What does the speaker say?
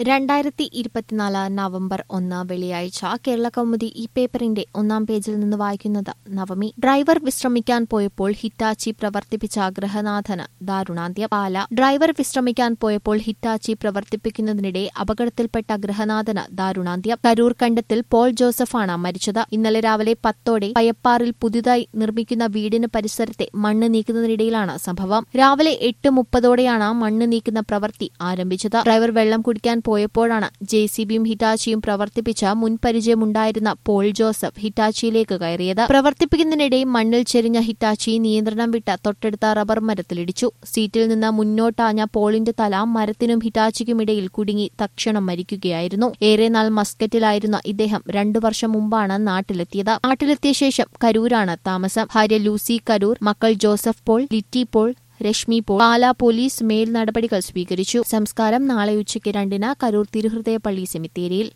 രണ്ടായിരത്തി ഇരുപത്തിനാല് നവംബർ ഒന്ന് വെള്ളിയാഴ്ച കേരള കൗമുദി ഈ പേപ്പറിന്റെ ഒന്നാം പേജിൽ നിന്ന് വായിക്കുന്നത് നവമി ഡ്രൈവർ വിശ്രമിക്കാൻ പോയപ്പോൾ ഹിറ്റാച്ചി പ്രവർത്തിപ്പിച്ച ഗൃഹനാഥന് ദാരുണാന്ത്യം പാല ഡ്രൈവർ വിശ്രമിക്കാൻ പോയപ്പോൾ ഹിറ്റാച്ചി പ്രവർത്തിപ്പിക്കുന്നതിനിടെ അപകടത്തിൽപ്പെട്ട ഗൃഹനാഥന് ദാരുണാന്ത്യം കരൂർ കണ്ടത്തിൽ പോൾ ജോസഫാണ് മരിച്ചത് ഇന്നലെ രാവിലെ പത്തോടെ പയപ്പാറിൽ പുതുതായി നിർമ്മിക്കുന്ന വീടിന് പരിസരത്തെ മണ്ണ് നീക്കുന്നതിനിടയിലാണ് സംഭവം രാവിലെ എട്ട് മുപ്പതോടെയാണ് മണ്ണ് നീക്കുന്ന പ്രവൃത്തി ആരംഭിച്ചത് ഡ്രൈവർ വെള്ളം കുടിക്കാൻ പോയപ്പോഴാണ് ജെ സി ബിയും ഹിറ്റാച്ചിയും പ്രവർത്തിപ്പിച്ച മുൻപരിചയമുണ്ടായിരുന്ന പോൾ ജോസഫ് ഹിറ്റാച്ചിയിലേക്ക് കയറിയത് പ്രവർത്തിപ്പിക്കുന്നതിനിടെ മണ്ണിൽ ചെരിഞ്ഞ ഹിറ്റാച്ചി നിയന്ത്രണം വിട്ട തൊട്ടടുത്ത റബ്ബർ മരത്തിലിടിച്ചു സീറ്റിൽ നിന്ന് മുന്നോട്ടാഞ്ഞ പോളിന്റെ തല മരത്തിനും ഹിറ്റാച്ചിക്കുമിടയിൽ കുടുങ്ങി തക്ഷണം മരിക്കുകയായിരുന്നു ഏറെ നാൾ മസ്കറ്റിലായിരുന്ന ഇദ്ദേഹം രണ്ടു വർഷം മുമ്പാണ് നാട്ടിലെത്തിയത് നാട്ടിലെത്തിയ ശേഷം കരൂരാണ് താമസം ഭാര്യ ലൂസി കരൂർ മക്കൾ ജോസഫ് പോൾ ലിറ്റി പോൾ രശ്മി പോൾ പാലാ പോലീസ് മേൽ നടപടികൾ സ്വീകരിച്ചു സംസ്കാരം നാളെ ഉച്ചയ്ക്ക് രണ്ടിന് കരൂർ തിരുഹൃദയ പള്ളി സെമിത്തേരിയിൽ